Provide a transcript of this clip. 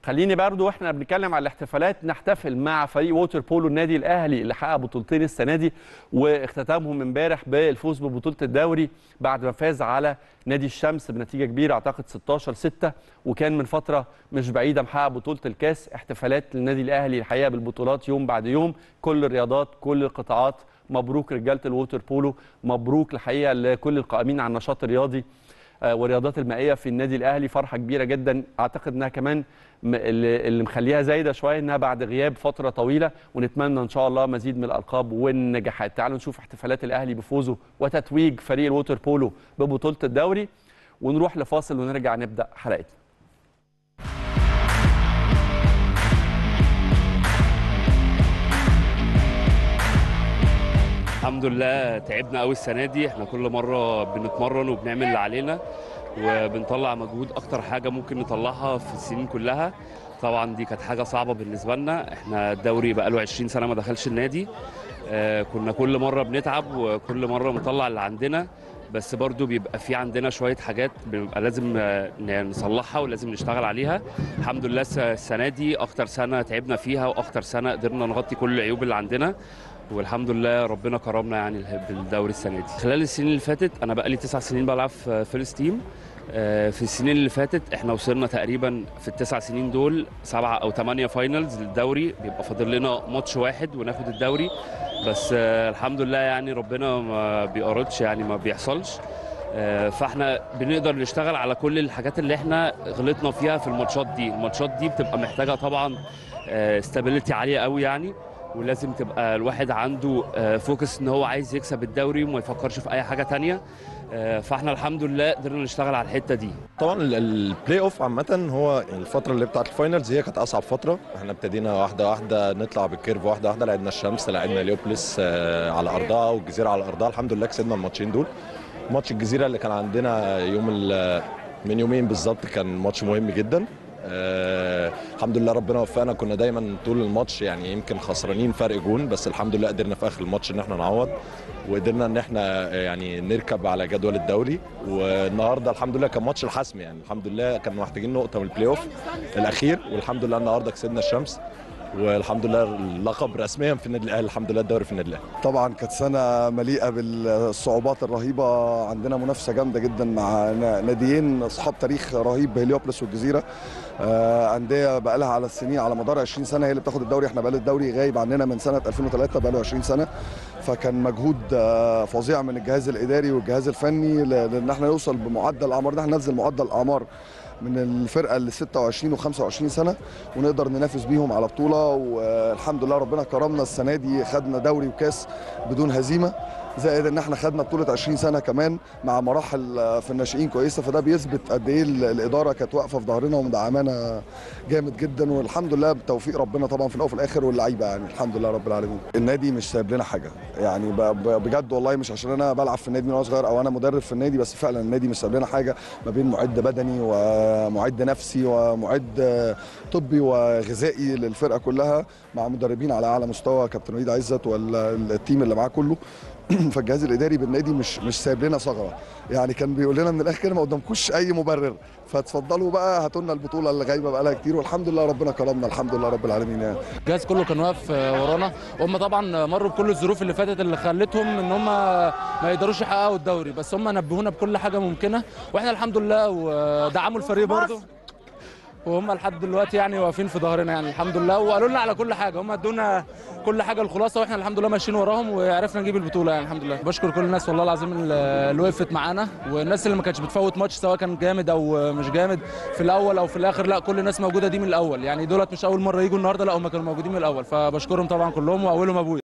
خليني برضو واحنا بنتكلم على الاحتفالات نحتفل مع فريق ووتر بولو النادي الاهلي اللي حقق بطولتين السنه دي واختتامهم امبارح بالفوز ببطوله الدوري بعد ما فاز على نادي الشمس بنتيجه كبيره اعتقد 16 6 وكان من فتره مش بعيده محقق بطوله الكاس احتفالات للنادي الاهلي الحقيقه بالبطولات يوم بعد يوم كل الرياضات كل القطاعات مبروك رجاله الووتر بولو مبروك الحقيقه لكل القائمين على النشاط الرياضي والرياضات المائيه في النادي الاهلي فرحه كبيره جدا اعتقد انها كمان اللي مخليها زايده شويه انها بعد غياب فتره طويله ونتمنى ان شاء الله مزيد من الالقاب والنجاحات تعالوا نشوف احتفالات الاهلي بفوزه وتتويج فريق الووتر بولو ببطوله الدوري ونروح لفاصل ونرجع نبدا حلقتنا الحمد لله تعبنا قوي السنه دي احنا كل مره بنتمرن وبنعمل اللي علينا وبنطلع مجهود اكتر حاجه ممكن نطلعها في السنين كلها طبعا دي كانت حاجه صعبه بالنسبه لنا احنا الدوري بقى له 20 سنه ما دخلش النادي آه كنا كل مره بنتعب وكل مره بنطلع اللي عندنا بس برضو بيبقى في عندنا شويه حاجات بنبقى لازم نصلحها ولازم نشتغل عليها الحمد لله السنه دي اكتر سنه تعبنا فيها واكتر سنه قدرنا نغطي كل العيوب اللي عندنا والحمد لله ربنا كرمنا يعني بالدوري السنه دي خلال السنين اللي فاتت انا بقى لي تسع سنين بلعب في فيرست تيم في السنين اللي فاتت احنا وصلنا تقريبا في التسع سنين دول سبعه او ثمانيه فاينلز للدوري بيبقى فاضل لنا ماتش واحد وناخد الدوري بس الحمد لله يعني ربنا ما بيقرضش يعني ما بيحصلش فاحنا بنقدر نشتغل على كل الحاجات اللي احنا غلطنا فيها في الماتشات دي الماتشات دي بتبقى محتاجه طبعا استابيليتي عاليه قوي يعني ولازم تبقى الواحد عنده فوكس ان هو عايز يكسب الدوري وما يفكرش في اي حاجه تانية فاحنا الحمد لله قدرنا نشتغل على الحته دي طبعا البلاي اوف عامه هو الفتره اللي بتاعت الفاينلز هي كانت اصعب فتره احنا ابتدينا واحده واحده نطلع بالكيرف واحده واحده لعبنا الشمس لعبنا ليوبلس على ارضها والجزيره على ارضها الحمد لله كسبنا الماتشين دول ماتش الجزيره اللي كان عندنا يوم من يومين بالظبط كان ماتش مهم جدا آه الحمد لله ربنا وفقنا كنا دايما طول الماتش يعني يمكن خسرانين فرق جون بس الحمد لله قدرنا في اخر الماتش ان احنا نعوض وقدرنا ان احنا يعني نركب على جدول الدوري والنهارده الحمد لله كان ماتش الحسم يعني الحمد لله كانوا محتاجين نقطه من البلاي اوف الاخير والحمد لله النهارده كسبنا الشمس والحمد لله اللقب رسميا في النادي الاهلي الحمد لله الدوري في النادي الاهلي طبعا كانت سنه مليئه بالصعوبات الرهيبه عندنا منافسه جامده جدا مع ناديين اصحاب تاريخ رهيب هليوبلس والجزيره انديه بقى لها على السنين على مدار 20 سنه هي اللي بتاخد الدوري احنا بقى الدوري غايب عننا من سنه 2003 بقى له 20 سنه فكان مجهود فظيع من الجهاز الاداري والجهاز الفني لان احنا نوصل بمعدل الاعمار ده احنا ننزل معدل الاعمار من الفرقه اللي 26 و25 سنه ونقدر ننافس بيهم على بطوله والحمد لله ربنا كرمنا السنه دي خدنا دوري وكاس بدون هزيمه زائد ان احنا خدنا بطوله 20 سنه كمان مع مراحل في الناشئين كويسه فده بيثبت قد ايه الاداره كانت واقفه في ظهرنا ومدعمانا جامد جدا والحمد لله بتوفيق ربنا طبعا في الاول وفي الاخر واللعيبه يعني الحمد لله رب العالمين النادي مش سايب لنا حاجه يعني بجد والله مش عشان انا بلعب في النادي من وانا صغير او انا مدرب في النادي بس فعلا النادي مش سايب لنا حاجه ما بين معد بدني ومعد نفسي ومعد طبي وغذائي للفرقه كلها مع مدربين على اعلى مستوى كابتن وليد عزت والتيم اللي معاه كله فالجهاز الاداري بالنادي مش مش سايب لنا ثغره يعني كان بيقول لنا من الاخر كده ما قدامكوش اي مبرر فتفضلوا بقى هاتوا لنا البطوله اللي غايبه بقى لها كتير والحمد لله ربنا كرمنا الحمد لله رب العالمين يعني الجهاز كله كان واقف ورانا هم طبعا مروا بكل الظروف اللي فاتت اللي خلتهم ان هم ما يقدروش يحققوا الدوري بس هم نبهونا بكل حاجه ممكنه واحنا الحمد لله ودعموا الفريق برضه وهم لحد دلوقتي يعني واقفين في ظهرنا يعني الحمد لله وقالوا لنا على كل حاجه هم ادونا كل حاجه الخلاصه واحنا الحمد لله ماشيين وراهم وعرفنا نجيب البطوله يعني الحمد لله بشكر كل الناس والله العظيم اللي وقفت معانا والناس اللي ما كانتش بتفوت ماتش سواء كان جامد او مش جامد في الاول او في الاخر لا كل الناس موجوده دي من الاول يعني دولت مش اول مره يجوا النهارده لا هم كانوا موجودين من الاول فبشكرهم طبعا كلهم واولهم ابويا